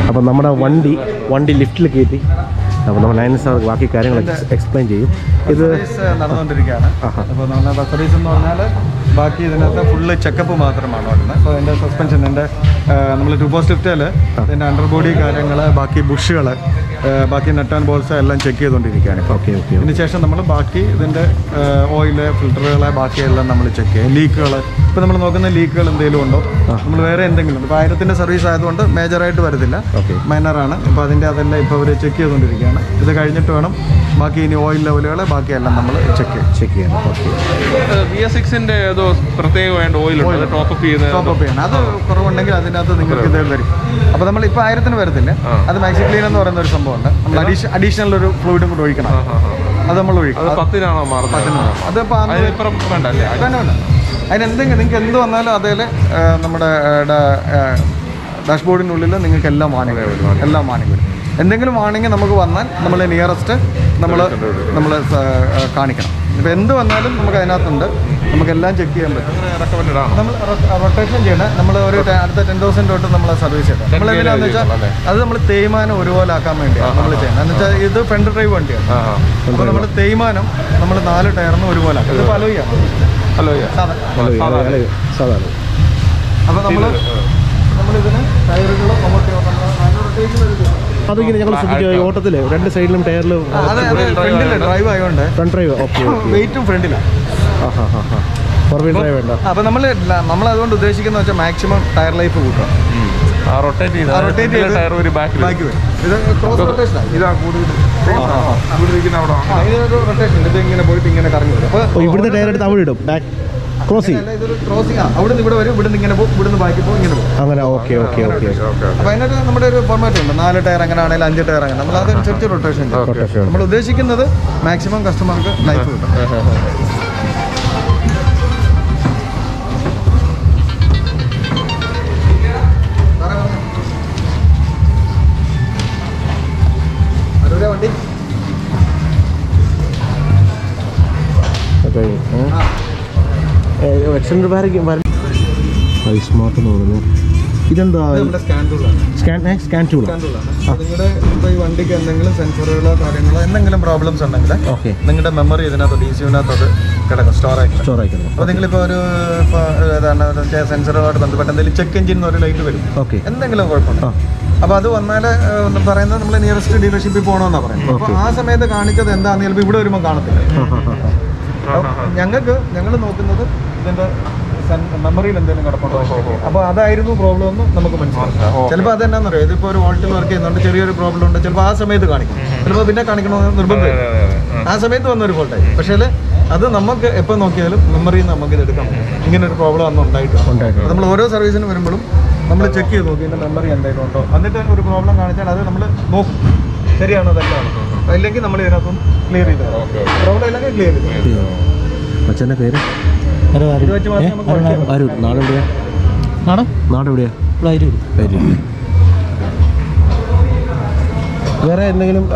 അപ്പോൾ നമ്മുടെ വണ്ടി വണ്ടി ലിഫ്റ്റിൽ കയറ്റി അപ്പോൾ നമ്മൾ നയൻ സാർ ബാക്കി കാര്യങ്ങൾ എക്സ്പ്ലെയിൻ ചെയ്യും ഇത് സർവീസ് നടന്നുകൊണ്ടിരിക്കുകയാണ് ആഹാ. അപ്പോൾ നമ്മൾ ബസ് സർവീസ് എന്ന് പറഞ്ഞാൽ ബാക്കി ഇതിനകത്ത് ഫുള്ള് ചെക്കപ്പ് മാത്രമാണ് വരുന്നത് അപ്പോൾ അതിൻ്റെ സസ്പെൻഷൻ എൻ്റെ നമ്മൾ ടു പോസ്റ്റ് ലിഫ്റ്റിൽ ഇതിൻ്റെ അണ്ടർ ബോഡി കാര്യങ്ങൾ ബാക്കി ബുഷുകൾ ബാക്കി നട്ട് ആൻഡ് ബോൾസ് എല്ലാം ചെക്ക് ചെയ്തുകൊണ്ടിരിക്കുകയാണ് ഇപ്പോൾ ഓക്കെ ഓക്കെ ഇതിന് ശേഷം നമ്മൾ ബാക്കി ഇതിൻ്റെ ഓയില് ഫിൽറ്ററുകൾ ബാക്കിയെല്ലാം നമ്മൾ ചെക്ക് ചെയ്യും ലീക്കുകൾ ഇപ്പോൾ നമ്മൾ നോക്കുന്ന ലീക്കുകൾ എന്തെങ്കിലും ഉണ്ടോ നമ്മൾ വേറെ എന്തെങ്കിലും ഇപ്പോൾ ആയിരത്തിൻ്റെ സർവീസ് ആയതുകൊണ്ട് മേജറായിട്ട് വരത്തില്ല Okay. മൈനറാണ് ഇപ്പോൾ അതിൻ്റെ അതെല്ലാം ഇപ്പോൾ അവർ ചെക്ക് ചെയ്തുകൊണ്ടിരിക്കുകയാണ് ഇത് കഴിഞ്ഞിട്ട് വേണം ബാക്കി ഇനി ഓയിൽ ലെവലുകൾ ബാക്കിയെല്ലാം നമ്മൾ ചെക്ക് ചെയ്യും ചെക്ക് ചെയ്യണം ഓക്കെ ബി എസ് സിക്സിന്റെ ഏതോ പ്രത്യേകമായിട്ട് ഓയിൽ ഉണ്ട് ടോപ്പ് അപ്പ് ചെയ്ത് ടോപ്പ് അപ്പ് ചെയ്യണം അത് കുറവുണ്ടെങ്കിൽ അതിനകത്ത് നിങ്ങൾക്ക് ഇത് വരും അപ്പോൾ നമ്മൾ ഇപ്പോൾ ആയിരത്തിന് വരത്തില്ല അത് മാക്സി ക്ലീൻ എന്ന് പറയുന്ന ഒരു സംഭവമുണ്ട് നമ്മൾ അഡീഷൻ അഡീഷണൽ ഒരു ഫ്ലൂയിഡും കൂടെ ഒഴിക്കണം അത് നമ്മൾ ഒഴിക്കും അത് പത്തിനാണോ മാറുന്നത് അതിപ്പോൾ അതിനിപ്പുറം വേണ്ട അല്ലേ വേണ്ട വേണ്ട അതിന് എന്തെങ്കിലും നിങ്ങൾക്ക് എന്ത് വന്നാലും അതേൽ നമ്മുടെ ഡാഷ്ബോർഡിനുള്ളിൽ നിങ്ങൾക്ക് എല്ലാം വാണിംഗ് വരും എല്ലാം വാണിംഗ് വരും എന്തെങ്കിലും വാണിംഗ് നമുക്ക് വന്നാൽ നമ്മൾ നിയറസ്റ്റ് നമ്മൾ നമ്മൾ കാണിക്കണം ഇപ്പോൾ എന്ത് വന്നാലും നമുക്ക് അതിനകത്തുണ്ട് നമുക്കെല്ലാം ചെക്ക് ചെയ്യാൻ പറ്റും റെക്കമെൻഡഡ് ആണ് നമ്മൾ റൊട്ടേഷൻ ചെയ്യണം നമ്മൾ ഒരു ടെ- അടുത്ത ടെൻ തൗസൻഡ് തൊട്ട് നമ്മൾ സർവീസ് ചെയ്യണം നമ്മൾ എന്തിനാന്ന് വെച്ചാൽ അത് നമ്മൾ തേയ്മാനം ഒരുപോലെ ആക്കാൻ വേണ്ടിയാണ് നമ്മൾ ചെയ്യണം എന്ന് വെച്ചാൽ ഇത് ഫ്രണ്ട് ഡ്രൈവ് വണ്ടിയാണ് ആ ആ അപ്പോൾ നമ്മൾ തേയ്മാനം നമ്മൾ നാല് ടയറിന് ഒരുപോലെ ആക്കും ഇത് പലോയാണ് ഹലോ സാധാരണ സാധാരണ അപ്പോൾ നമ്മൾ നമ്മളിതിന് ടയറുകൾ നമുക്ക് അതിങ്ങനെ ഞങ്ങൾ ശ്രദ്ധിക്കുക ഈ ഓട്ടത്തിൽ രണ്ട് സൈഡിലും ടയറിലും അതെ അതെ ഫ്രണ്ടിൽ ഡ്രൈവ് ആയതുകൊണ്ട് ഫ്രണ്ട് ഡ്രൈവ് ഓക്കെ വെയിറ്റും ഫ്രണ്ടിലാണ് ആ ഹാ ഹാ ഹാ ഫോർ വീൽ ഡ്രൈവ് വേണ്ട അപ്പോൾ നമ്മൾ നമ്മൾ അതുകൊണ്ട് ഉദ്ദേശിക്കുന്ന വെച്ചാൽ മാക്സിമം ടയർ ലൈഫ് കൂട്ടുക ആ റൊട്ടേറ്റ് ചെയ്ത് ആ, rotate ചെയ്ത് ടയർ ഒരു ബാക്കിൽ ബാക്കി വരും ഇത് ക്രോസ് റൊട്ടേഷനാണ് ഇതാ കൂടുതൽ കൂടുതലിരിക്കുന്ന അവിടെ ആ ഇതിനൊരു റൊട്ടേഷൻ ഇത് ഇങ്ങനെ പോയിട്ട് ഇങ്ങനെ കറങ്ങി വരും അപ്പോൾ ഓ ഇവിടുത്തെ ടയർ എടുത്ത് അവിടെ ഇടും ബാക്ക് ക്രോസ് ചെയ്യും അല്ല, ഇതൊരു ക്രോസിംഗ് ആണ് അവിടുന്ന് ഇവിടെ വരും ഇവിടുന്ന് ഇങ്ങനെ പോകും ഇവിടുന്ന് ബാക്കി പോകും ഇങ്ങനെ പോകും അങ്ങനെ ഓക്കെ ഓക്കെ ഓക്കെ അപ്പോൾ അതിനകത്ത് നമ്മുടെ ഒരു ഫോർമാറ്റ് ഉണ്ട് നാല് ടയർ അങ്ങനെ ആണെങ്കിൽ അഞ്ച് ടയർ അങ്ങനെ നമ്മൾ അതനുസരിച്ച് റൊട്ടേഷൻ ചെയ്യും റൊട്ടേഷൻ നമ്മൾ ഉദ്ദേശിക്കുന്നത് മാക്സിമം കസ്റ്റമർക്ക് ലൈഫ് കിട്ടും അരൂര വണ്ടി ഓക്കെ എക്സ്റ്റൻഡ് ബാരക്ക് സ്മാർട്ട് നോക്കുന്നു ഇതെന്താ ഇത് നമ്മുടെ സ്കാൻ ടൂളാണ് സ്കാൻ സ്കാൻ ടൂൾ സ്കാൻ ടൂളാണ് നിങ്ങളുടെ ഇപ്പോൾ ഈ വണ്ടിക്ക് എന്തെങ്കിലും സെൻസറുകളോ കാര്യങ്ങളോ എന്തെങ്കിലും പ്രോബ്ലംസ് ഉണ്ടെങ്കിൽ ഓക്കെ നിങ്ങളുടെ മെമ്മറി ഇതിനകത്ത് ഡി സിനകത്ത് അത് കിടക്കും സ്റ്റോർ ആയിട്ട് സ്റ്റോർ ആയിക്കുന്നു അപ്പോൾ നിങ്ങളിപ്പോൾ ഒരു ഇപ്പോൾ ഏതാണ് സെൻസറുമായിട്ട് ബന്ധപ്പെട്ട് എന്തെങ്കിലും ചെക്ക് എഞ്ചിൻ ഒരു ലൈറ്റ് വരും ഓക്കെ എന്തെങ്കിലും കുഴപ്പമുണ്ടോ അപ്പോൾ അത് വന്നാൽ പറയുന്നത് നമ്മൾ നിയറസ്റ്റ് ഡീലർഷിപ്പിൽ പോകണമെന്നാണ് പറയുന്നത് അപ്പോൾ ആ സമയത്ത് കാണിച്ചത് എന്താണെന്ന് ചിലപ്പോൾ ഇവിടെ വരുമ്പോൾ കാണത്തില്ല ഞങ്ങൾക്ക് ഞങ്ങൾ നോക്കുന്നത് ഇതിൻ്റെ മെമ്മറിയിൽ എന്തെങ്കിലും കിടപ്പുണ്ടോ അപ്പോൾ അതായിരുന്നു പ്രോബ്ലം എന്ന് നമുക്ക് മനസ്സിലാക്കാം ചിലപ്പോൾ അത് എന്നാന്ന് അറിയാം ഇതിപ്പോൾ ഒരു വോൾട്ടിൽ വർക്ക് ചെയ്യുന്നുണ്ട് ചെറിയൊരു പ്രോബ്ലം ഉണ്ട് ചിലപ്പോൾ ആ സമയത്ത് കാണിക്കും ചിലപ്പോൾ പിന്നെ കാണിക്കണമെന്ന് നിർബന്ധമില്ല ആ സമയത്ത് വന്നൊരു ഫോൾട്ടായി പക്ഷേ അത് നമുക്ക് എപ്പോൾ നോക്കിയാലും മെമ്മറിയിൽ നിന്ന് നമുക്ക് ഇത് എടുക്കാൻ പറ്റും ഇങ്ങനെ ഒരു പ്രോബ്ലം അന്ന് ഉണ്ടായിട്ടുണ്ട് ഉണ്ടായിട്ടുണ്ട്. നമ്മൾ ഓരോ സർവീസിന് വരുമ്പോഴും നമ്മൾ ചെക്ക് ചെയ്ത് നോക്കി ഇതിൻ്റെ മെമ്മറി എന്തെങ്കിലും ഉണ്ടോ എന്നിട്ട് ഒരു പ്രോബ്ലം കാണിച്ചാൽ അത് നമ്മൾ നോക്കും ശരിയാണോ തെറ്റാണോ അല്ലെങ്കിൽ നമ്മൾ ഇതിനകത്തും ക്ലിയർ ചെയ്ത് പ്രോബ്ലം ഇല്ലെങ്കിൽ ക്ലിയർ ചെയ്ത് അച്ഛൻ്റെ പേര് ഇത് വെച്ച് മാത്രമേ നമുക്ക് work ചെയ്യാൻ അരൂർ നാടെവിടെയാ നാടെവിടെയാ അരൂർ അരൂർ വേറെ എന്തെങ്കിലും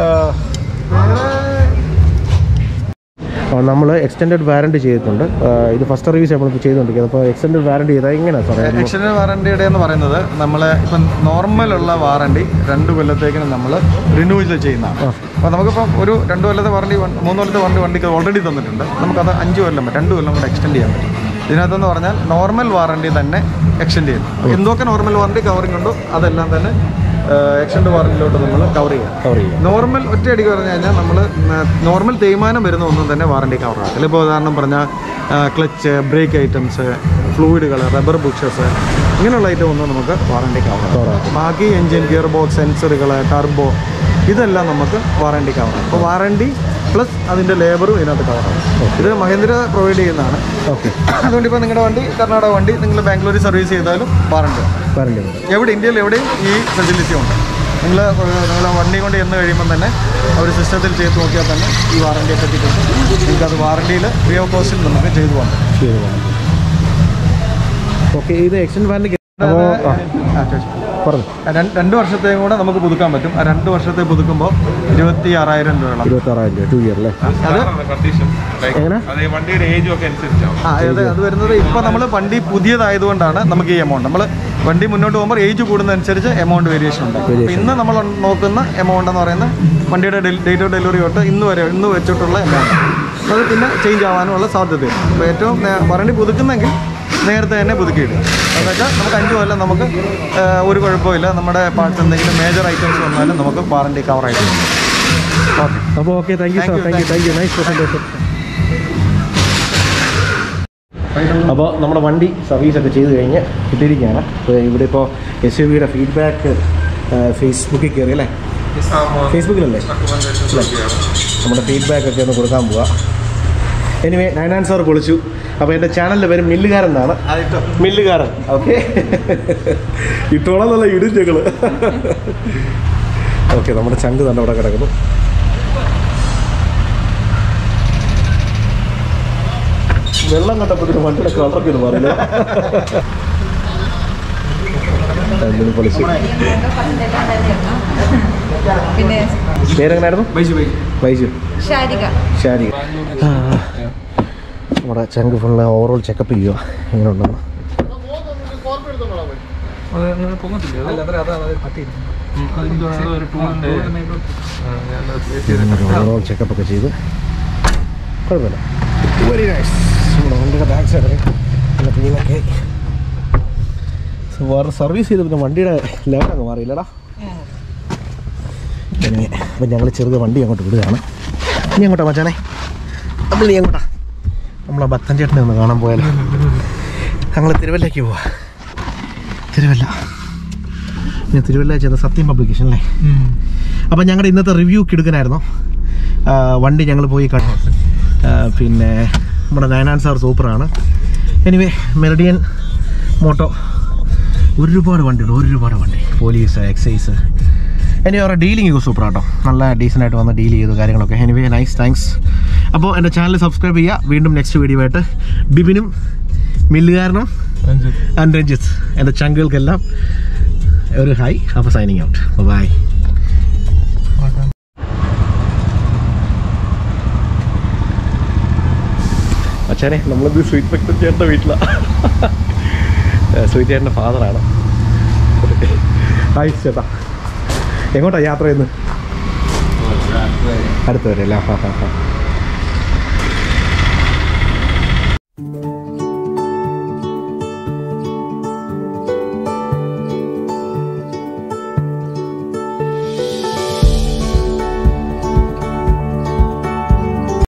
നമ്മൾ എക്സ്റ്റെൻഡഡ് വാറണ്ടി ചെയ്തിട്ടുണ്ട് ആ, ഇത് ഫസ്റ്റ് സർവീസ് നമ്മളിപ്പോൾ ചെയ്തുകൊണ്ടിരിക്കുന്നത് അപ്പോൾ എക്സ്റ്റെൻഡഡ് വാറണ്ടി ചെയ്താൽ എങ്ങനെയാണ് സാറേ എക്സ്റ്റൻഡ് വാറണ്ടിയുടെ എന്ന് പറയുന്നത് നമ്മൾ ഇപ്പം നോർമൽ ഉള്ള വാറണ്ടി രണ്ട് കൊല്ലത്തേക്കിന് നമ്മൾ റിന്യൂവൽ ചെയ്യുന്നതാണ് അപ്പോൾ നമുക്കിപ്പം ഒരു രണ്ട് കൊല്ലത്തെ വാറണ്ടി മൂന്ന് കൊല്ലത്തെ വാറണ്ടി വണ്ടിക്ക് ഓൾറെഡി തന്നിട്ടുണ്ട് നമുക്കത് അഞ്ച് കൊല്ലം രണ്ട് കൊല്ലം കൂടെ എക്സ്റ്റെൻഡ് ചെയ്യാൻ പറ്റും ഇതിനകത്തെന്ന് പറഞ്ഞാൽ നോർമൽ വാറണ്ടി തന്നെ എക്സ്റ്റെൻഡ് ചെയ്യും എന്തൊക്കെ നോർമൽ വാറണ്ടി കവറിംഗ് ഉണ്ടോ അതെല്ലാം തന്നെ എക്സ്റ്റെൻഡ് വാറണ്ടിയിലോട്ട് നമ്മൾ കവർ ചെയ്യാം കവർ ചെയ്യാം നോർമൽ ഒറ്റയടിക്ക് പറഞ്ഞു കഴിഞ്ഞാൽ നമ്മൾ നോർമൽ തേയ്മാനം വരുന്ന ഒന്നും തന്നെ വാറണ്ടി കവർ ആകത്തില്ല ഇപ്പോൾ ഉദാഹരണം പറഞ്ഞാൽ ക്ലച്ച് ബ്രേക്ക് ഐറ്റംസ് ഫ്ലൂയിഡുകൾ റബ്ബർ ബുഷസ് ഇങ്ങനെയുള്ള ഐറ്റം ഒന്നും നമുക്ക് വാറണ്ടി കവർ ആകും ബാക്കി എൻജിൻ ഗിയർ ബോക്സ് സെൻസറുകൾ ടർബോ ഇതെല്ലാം നമുക്ക് വാറണ്ടി കവർ ആകും അപ്പോൾ വാറണ്ടി പ്ലസ് അതിൻ്റെ ലേബറും ഇതിനകത്ത് കവർ ആകും ഇത് മഹേന്ദ്ര പ്രൊവൈഡ് ചെയ്യുന്നതാണ് ഓക്കെ അതുകൊണ്ട് ഇപ്പോൾ നിങ്ങളുടെ വണ്ടി കർണാടക വണ്ടി നിങ്ങൾ ബാംഗ്ലൂരിൽ സർവീസ് ചെയ്താലും വാറണ്ടി വാറണ്ടി ഉണ്ട് എവിടെ ഇന്ത്യയിൽ എവിടെയും ഈ ഫെസിലിറ്റി ഉണ്ട് നിങ്ങൾ നിങ്ങൾ വണ്ടി കൊണ്ട് ചെന്ന് കഴിയുമ്പോൾ തന്നെ അവർ സിസ്റ്റത്തിൽ ചെയ്ത് നോക്കിയാൽ തന്നെ ഈ വാറണ്ടിയെ പറ്റി കിട്ടും നിങ്ങൾക്ക് അത് വാറണ്ടിയിൽ ഫ്രീ ഓഫ് കോസ്റ്റിൽ നമുക്ക് ചെയ്തു പോകാൻ പറ്റും ചെയ്തു ഓക്കെ ഇത് എക്സ്റ്റെൻഡ് വാറണ്ടി അപ്പോൾ ആ, ചോദിച്ചോ. പറഞ്ഞു രണ്ട് രണ്ട് വർഷത്തെയും കൂടെ നമുക്ക് പുതുക്കാൻ പറ്റും ആ രണ്ട് വർഷത്തെ പുതുക്കുമ്പോൾ ഇരുപത്തി ആറായിരം രൂപയോളം ഇരുപത്താറായിരം രൂപ ടു ഇയർ അല്ലേ അത് കണ്ടീഷൻ എങ്ങനെ? അത് ഈ വണ്ടിയുടെ ഏജും ഒക്കെ അനുസരിച്ചാവും ആ അത് അത് വരുന്നത് ഇപ്പോൾ നമ്മൾ വണ്ടി പുതിയതായതുകൊണ്ടാണ് നമുക്ക് ഈ എമൗണ്ട് നമ്മൾ വണ്ടി മുന്നോട്ട് പോകുമ്പോൾ ഏജ് കൂടുന്നതനുസരിച്ച് എമൗണ്ട് വേരിയേഷൻ ഉണ്ട് അപ്പോൾ ഇന്ന് നമ്മൾ നോക്കുന്ന എമൗണ്ട് എന്ന് പറയുന്നത് വണ്ടിയുടെ ഡേറ്റ് ഓഫ് ഡെലിവറി തൊട്ട് ഇന്ന് വരെ ഇന്ന് വെച്ചിട്ടുള്ള എമൗണ്ട് അത് പിന്നെ ചേഞ്ച് ആവാനുള്ള സാധ്യതയുണ്ട് അപ്പോൾ ഏറ്റവും നേ- വണ്ടി പുതുക്കുന്നെങ്കിൽ നേരത്തെ തന്നെ പുതുക്കിയിടുക എന്ന് വെച്ചാൽ നമുക്ക് അഞ്ച് കൊല്ലം നമുക്ക് ആ, ഒരു കുഴപ്പമില്ല നമ്മുടെ പാർട്സ് എന്തെങ്കിലും മേജർ ഐറ്റംസ് വന്നാലും നമുക്ക് വാറണ്ടി കവർ ആയിട്ട് ഓക്കെ അപ്പോൾ okay thank you sir thank you thank you nice presentation അപ്പോൾ നമ്മുടെ വണ്ടി സർവീസ് ഒക്കെ ചെയ്ത് കഴിഞ്ഞ് കിട്ടിയിരിക്കുകയാണ് അപ്പോൾ ഇവിടെ ഇപ്പോൾ എസ് യു വിയുടെ ഫീഡ്ബാക്ക് ഫേസ്ബുക്കിൽ കയറി അല്ലേ ഫേസ്ബുക്കിലല്ലേ നമ്മുടെ ഫീഡ്ബാക്ക് ഒക്കെ ഒന്ന് കൊടുക്കാൻ പോവാ എനിവേ നയനാൻ സാർ പൊളിച്ചു അപ്പോൾ എൻ്റെ ചാനലിൻ്റെ പേര് മില്ലുകാരൻ എന്നാണ് മില്ലുകാരൻ ഓക്കെ ഇട്ടോളം നല്ല ഇടും ഞങ്ങൾ ഓക്കെ നമ്മുടെ ചങ്ക് തന്നെ അവിടെ കിടക്കുന്നു വെള്ളം കണ്ടപ്പോഴത്തേക്കും വണ്ടിയുടെ കളറൊക്കെ ഇത് പറയില്ല എന്തിനും പൊളിച്ച് പിന്നെ പേരെങ്ങനായിരുന്നു വൈജു ശാരിക ശാരി നമ്മുടെ ചങ്ക് ഫുള്ള് ഓവറോൾ ചെക്കപ്പ് ചെയ്യുക എങ്ങനെയുണ്ടെന്ന് ഓവറോൾ ചെക്കപ്പ് ഒക്കെ ചെയ്ത് കുഴപ്പമില്ല വെരി നൈസ് നമ്മുടെ വണ്ടിയുടെ ബാക്ക് സൈഡ് നല്ല ക്ലീനൊക്കെ വേറെ സർവീസ് ചെയ്ത് പിന്നെ വണ്ടിയുടെ ലെവൽ അങ്ങ് മാറിയില്ലടാ എനിവേ അപ്പം ഞങ്ങൾ ചെറുത് വണ്ടി അങ്ങോട്ട് വിടുകയാണ് നീ അങ്ങോട്ടാ മച്ചാനെ നമ്മൾ നീ അങ്ങോട്ടാ നമ്മളെ ഭക്തൻ ചേട്ടനെ ഒന്ന് കാണാൻ പോയാലോ ഞങ്ങൾ തിരുവല്ലയ്ക്ക് പോവാ തിരുവല്ല ഞാൻ തിരുവല്ല ചെന്ന സത്യം പബ്ലിക്കേഷൻ അല്ലേ അപ്പം ഞങ്ങളുടെ ഇന്നത്തെ റിവ്യൂ കിടുക്കനായിരുന്നു ആ, വണ്ടി ഞങ്ങൾ പോയി കണ്ടു ആ, പിന്നെ നമ്മുടെ നയനാൻ സാർ സൂപ്പറാണ് എനിവേ മെറിഡിയൻ മോട്ടോ ഒരുപാട് വണ്ടിയുണ്ട് ഒരുപാട് വണ്ടി പോലീസ് എക്സൈസ് എനിവേ അവരുടെ ഡീലിംഗ് ഒക്കെ സൂപ്പർ ആട്ടോ നല്ല ഡീസൻ്റ് ആയിട്ട് വന്ന് ഡീൽ ചെയ്തു കാര്യങ്ങളൊക്കെ എനിവേ നൈസ് താങ്ക്സ് അപ്പോൾ എൻ്റെ ചാനൽ സബ്സ്ക്രൈബ് ചെയ്യുക വീണ്ടും നെക്സ്റ്റ് വീഡിയോ ആയിട്ട് ബിബിനും മില്ലുകാരനും ആൻഡ് രഞ്ജിത്ത് എൻ്റെ ചങ്കുകൾക്കെല്ലാം ഒരു ഹായ് അപ്പോൾ സൈനിങ് ഔട്ട് ബൈ അച്ഛനെ നമ്മളിത് സ്വീറ്റ് ഫെക്ടർ ചേട്ടൻ്റെ വീട്ടിലാണ് സ്വീറ്റ് ചേട്ടൻ്റെ ഫാദറാണ് ഹായ് ചേട്ടാ എങ്ങോട്ടാ യാത്ര ചെയ്യുന്നത് അടുത്ത് വരെ അല്ലേ ഹാ ഹാ ഹാ